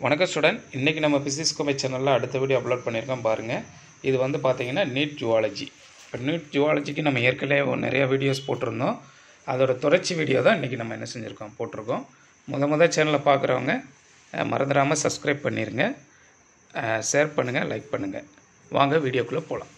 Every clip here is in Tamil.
வணக்கம் ஸ்டூடெண்ட் இன்றைக்கி நம்ம பிசிக்ஸ் கோமை சேனலில் அடுத்த வீடியோ அப்லோட் பண்ணியிருக்கோம் பாருங்கள் இது வந்து பார்த்தீங்கன்னா நீட் ஜுவாலஜி இப்போ நீட் ஜுவாலஜிக்கு நம்ம ஏற்கனவே ஒரு நிறைய வீடியோஸ் போட்டிருந்தோம் அதோட தொடர்ச்சி வீடியோ தான் இன்றைக்கி நம்ம என்ன செஞ்சுருக்கோம் போட்டிருக்கோம் முத முத சேனலை பார்க்குறவங்க மறந்துடாமல் சப்ஸ்கிரைப் பண்ணிடுங்க ஷேர் பண்ணுங்கள் லைக் பண்ணுங்கள் வாங்க வீடியோக்குள்ளே போகலாம்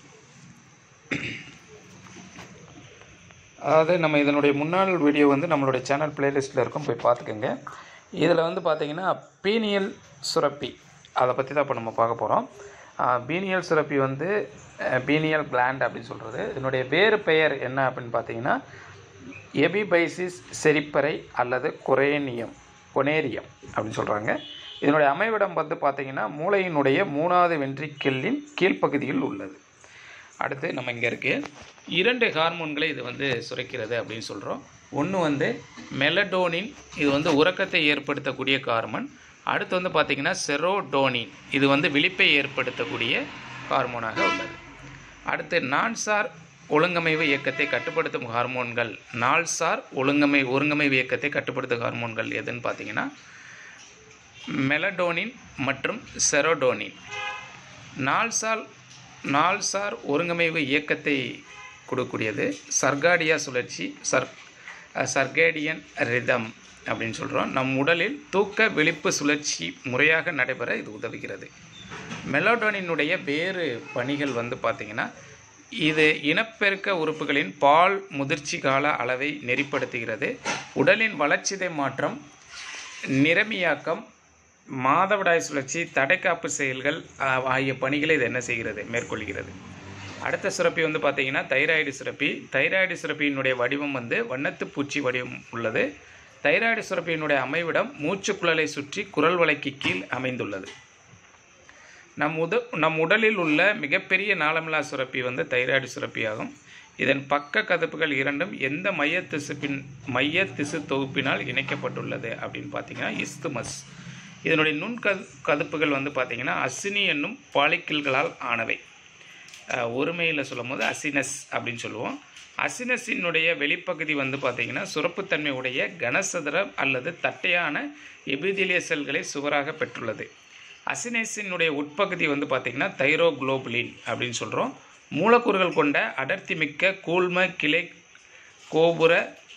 அதாவது நம்ம இதனுடைய முன்னாள் வீடியோ வந்து நம்மளுடைய சேனல் பிளேலிஸ்ட்டில் இருக்கும் போய் பார்த்துக்கோங்க இதில் வந்து பார்த்தீங்கன்னா பீனியல் சுரப்பி அதை பற்றி தான் இப்போ நம்ம பார்க்க போகிறோம் பீனியல் சுரப்பி வந்து பீனியல் கிளாண்ட் அப்படின்னு சொல்கிறது இதனுடைய வேறு பெயர் என்ன அப்படின்னு பார்த்தீங்கன்னா எபிபைசிஸ் செரிப்பறை அல்லது கொரேனியம் கொனேரியம் அப்படின்னு சொல்கிறாங்க இதனுடைய அமைவிடம் வந்து பார்த்திங்கன்னா மூளையினுடைய மூணாவது வென்ட்ரிக்கிளின் கீழ்ப்பகுதியில் உள்ளது அடுத்து நம்ம இங்கே இருக்குது இரண்டு ஹார்மோன்களை இது வந்து சுரக்கிறது அப்படின்னு சொல்கிறோம் ஒன்று வந்து மெலடோனின் இது வந்து உறக்கத்தை ஏற்படுத்தக்கூடிய ஹார்மோன் அடுத்து வந்து பார்த்திங்கன்னா செரோடோனின் இது வந்து விழிப்பை ஏற்படுத்தக்கூடிய ஹார்மோனாக உள்ளது அடுத்து நான்சார் ஒழுங்கமைவு இயக்கத்தை கட்டுப்படுத்தும் ஹார்மோன்கள் நாள்சார் ஒழுங்கமை ஒருங்கமைவு இயக்கத்தை கட்டுப்படுத்தும் ஹார்மோன்கள் எதுன்னு பார்த்தீங்கன்னா மெலடோனின் மற்றும் செரோடோனின் நாள்சால் நாள்சார் ஒருங்கமைவு இயக்கத்தை கொடுக்கக்கூடியது சர்காடியா சுழற்சி சர் சர்கேடியன் ரிதம் அப்படின்னு சொல்கிறோம் நம் உடலில் தூக்க விழிப்பு சுழற்சி முறையாக நடைபெற இது உதவுகிறது மெலோடோனினுடைய வேறு பணிகள் வந்து பார்த்திங்கன்னா இது இனப்பெருக்க உறுப்புகளின் பால் முதிர்ச்சி கால அளவை நெறிப்படுத்துகிறது உடலின் வளர்ச்சிதை மாற்றம் நிறமியாக்கம் மாதவிடாய் சுழற்சி தடைக்காப்பு செயல்கள் ஆகிய பணிகளை இது என்ன செய்கிறது மேற்கொள்கிறது அடுத்த சுரப்பி வந்து பார்த்திங்கன்னா தைராய்டு சுரப்பி தைராய்டு சுரப்பியினுடைய வடிவம் வந்து வண்ணத்து பூச்சி வடிவம் உள்ளது தைராய்டு சுரப்பியினுடைய அமைவிடம் மூச்சுக்குழலை சுற்றி குரல் வலைக்கு கீழ் அமைந்துள்ளது நம் உத நம் உடலில் உள்ள மிகப்பெரிய நாளமில்லா சுரப்பி வந்து தைராய்டு சுரப்பி ஆகும் இதன் பக்க கதப்புகள் இரண்டும் எந்த மைய திசுப்பின் மைய திசு தொகுப்பினால் இணைக்கப்பட்டுள்ளது அப்படின்னு பார்த்தீங்கன்னா இஸ்துமஸ் இதனுடைய நுண் கது கதுப்புகள் வந்து பார்த்திங்கன்னா அசினி என்னும் பாலிக்கிள்களால் ஆனவை ஒருமையில் சொல்லும் போது அசினஸ் அப்படின்னு சொல்லுவோம் அசினஸினுடைய வெளிப்பகுதி வந்து பார்த்திங்கன்னா சுரப்புத்தன்மை உடைய கனசதுர அல்லது தட்டையான எபிதிலிய செல்களை சுவராக பெற்றுள்ளது அசினஸினுடைய உட்பகுதி வந்து பார்த்திங்கன்னா தைரோகுளோபுலின் அப்படின்னு சொல்கிறோம் மூலக்கூறுகள் கொண்ட அடர்த்தி மிக்க கூழ்ம கிளை கோபுர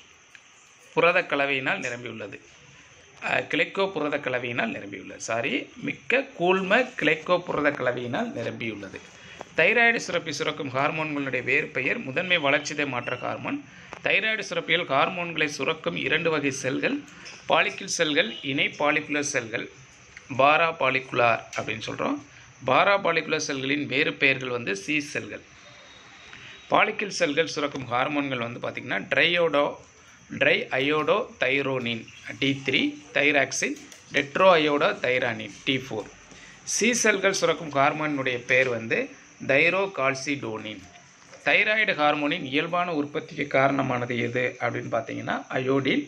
புரத கலவையினால் நிரம்பியுள்ளது கிளைக்கோ புரத கலவையினால் நிரம்பியுள்ளது சாரி மிக்க கூழ்ம கிளைக்கோ புரத கலவையினால் நிரம்பியுள்ளது தைராய்டு சுரப்பி சுரக்கும் ஹார்மோன்களுடைய வேறு பெயர் முதன்மை வளர்ச்சிதை மாற்ற ஹார்மோன் தைராய்டு சுரப்பியில் ஹார்மோன்களை சுரக்கும் இரண்டு வகை செல்கள் பாலிக்கிள் செல்கள் இணை பாலிகுலர் செல்கள் பாரா பாலிகுலார் அப்படின்னு சொல்கிறோம் பாரா பாலிகுலர் செல்களின் வேறு பெயர்கள் வந்து சி செல்கள் பாலிக்கிள் செல்கள் சுரக்கும் ஹார்மோன்கள் வந்து பார்த்திங்கன்னா triiodo triiodothyronine T three thyroxine tetraiodothyronine T four C செல்கள் சுரக்கும் ஹார்மோனுடைய பெயர் வந்து தைரோ கால்சிடோனின் தைராய்டு ஹார்மோனின் இயல்பான உற்பத்திக்கு காரணமானது எது அப்படின்னு பார்த்தீங்கன்னா அயோடின்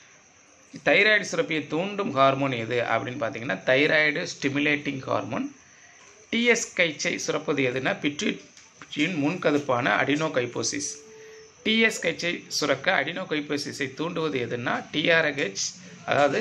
தைராய்டு சுரப்பியை தூண்டும் ஹார்மோன் எது அப்படின்னு பார்த்தீங்கன்னா தைராய்டு ஸ்டிமுலேட்டிங் ஹார்மோன் டிஎஸ் கைச்சை சுரப்பது எதுனா பிட்யூட்டின் முன்கதுப்பான அடினோ கைப்போசிஸ் டிஎஸ் கைச்சை சுரக்க அடினோ கைப்போசிஸை தூண்டுவது எதுனா டிஆர்ஹெச் அதாவது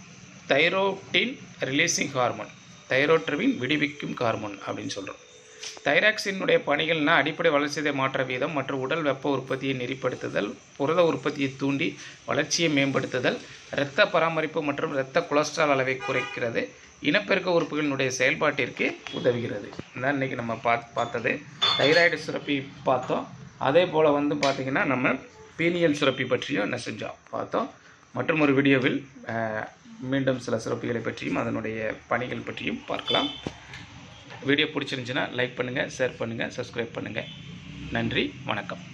தைரோட்டின் ரிலீசிங் ஹார்மோன் தைரோட்ரவின் விடுவிக்கும் ஹார்மோன் அப்படின்னு சொல்கிறோம் தைராக்சினுடைய பணிகள்னா அடிப்படை வளர்ச்சிதை மாற்ற வீதம் மற்றும் உடல் வெப்ப உற்பத்தியை நெறிப்படுத்துதல் புரத உற்பத்தியை தூண்டி வளர்ச்சியை மேம்படுத்துதல் இரத்த பராமரிப்பு மற்றும் இரத்த கொலஸ்ட்ரால் அளவை குறைக்கிறது இனப்பெருக்க உறுப்புகளினுடைய செயல்பாட்டிற்கு உதவுகிறது தான் இன்றைக்கி நம்ம பார்த்து பார்த்தது தைராய்டு சுரப்பி பார்த்தோம் அதே போல் வந்து பார்த்திங்கன்னா நம்ம பீனியல் சுரப்பி பற்றியும் என்ன செஞ்சோம் பார்த்தோம் மற்றும் ஒரு வீடியோவில் மீண்டும் சில சுரப்பிகளை பற்றியும் அதனுடைய பணிகள் பற்றியும் பார்க்கலாம் வீடியோ பிடிச்சிருந்துச்சின்னா லைக் பண்ணுங்கள் ஷேர் பண்ணுங்கள் சப்ஸ்கிரைப் பண்ணுங்கள் நன்றி வணக்கம்